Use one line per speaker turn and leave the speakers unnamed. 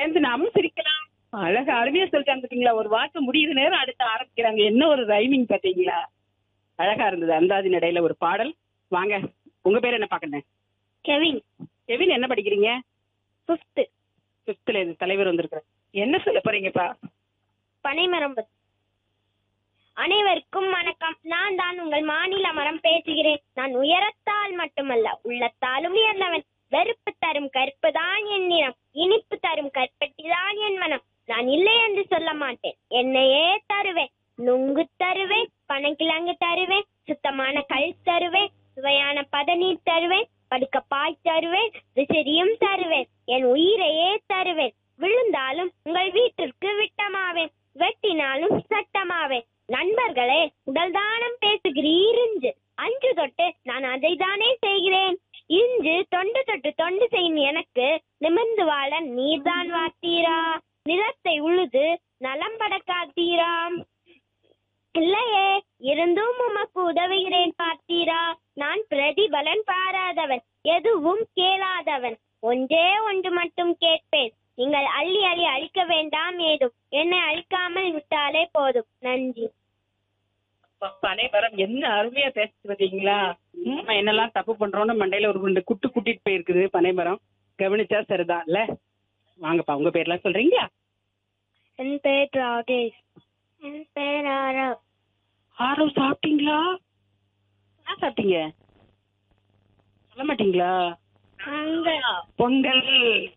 சேர்ந்து நாமும் சிரிக்கலாம் அழகா அருமையா சொல்லிட்டாங்க பாத்தீங்களா ஒரு வாக்கு முடியுது நேரம் அடுத்து ஆரம்பிக்கிறாங்க என்ன ஒரு ரைமிங் பாத்தீங்களா அழகா இருந்தது அந்தாதி நடையில ஒரு பாடல் வாங்க உங்க பேர் என்ன பாக்கணும்
கெவின்
கெவின் என்ன படிக்கிறீங்க
ஃபிஃப்த்து
பிப்த்ல இது தலைவர் வந்திருக்காரு என்ன சொல்ல போறீங்கப்பா
பனைமரம் பத்தி. அனைவருக்கும் வணக்கம் நான் தான் உங்கள் மாநில மரம் பேசுகிறேன் நான் உயரத்தால் மட்டுமல்ல உள்ளத்தாலும் உயர்ந்தவன் வெறுப்பு தரும் கற்பு தான் என் நிறம் இனிப்பு தரும் கற்பட்டி தான் என் மனம் நான் இல்லை என்று சொல்ல மாட்டேன் என்னையே தருவேன் நுங்கு தருவேன் பனங்கிழங்கு தருவேன் சுத்தமான கல் தருவேன் சுவையான பதநீர் தருவேன் படுக்க பாய் தருவேன் விசிறியும் தருவேன் என் உயிரையே தருவேன் விழுந்தாலும் உங்கள் வீட்டிற்கு விட்டமாவேன் வெட்டினாலும் சட்டமாவேன் நண்பர்களே உடல் தானம் பேசுகிறீர் இன்று அன்று தொட்டு நான் அதை தானே செய்கிறேன் இன்று தொண்டு தொட்டு தொண்டு செய்யும் எனக்கு நிமிர்ந்து வாழ நீர்தான் வார்த்தீரா நிலத்தை உழுது நலம் பட காத்தீராம் இல்லையே இருந்தும் உமக்கு உதவுகிறேன் பார்த்தீரா நான் பிரதிபலன் பாராதவன் எதுவும் கேளாதவன் ஒன்றே ஒன்று மட்டும் கேட்பேன் நீங்கள் அள்ளி அள்ளி அழிக்க வேண்டாம் ஏதும் என்னை அழிக்காமல் விட்டாலே போதும் நன்றி
பனைமரம் என்ன அருமையா பேசுது பாத்தீங்களா நம்ம என்னெல்லாம் தப்பு பண்றோம்னு மண்டையில ஒரு ரெண்டு குட்டு கூட்டிட்டு போயிருக்குது பனைமரம் கவனிச்சா சரிதான் இல்ல வாங்கப்பா உங்க பேர்லாம் சொல்றீங்களா
என் பேர் ராகேஷ் என் பேர் ஆரவ்
ஆரோ சாப்பிட்டீங்களா என்ன சாப்பிட்டீங்க சொல்ல மாட்டீங்களா
அங்க
பொங்கல்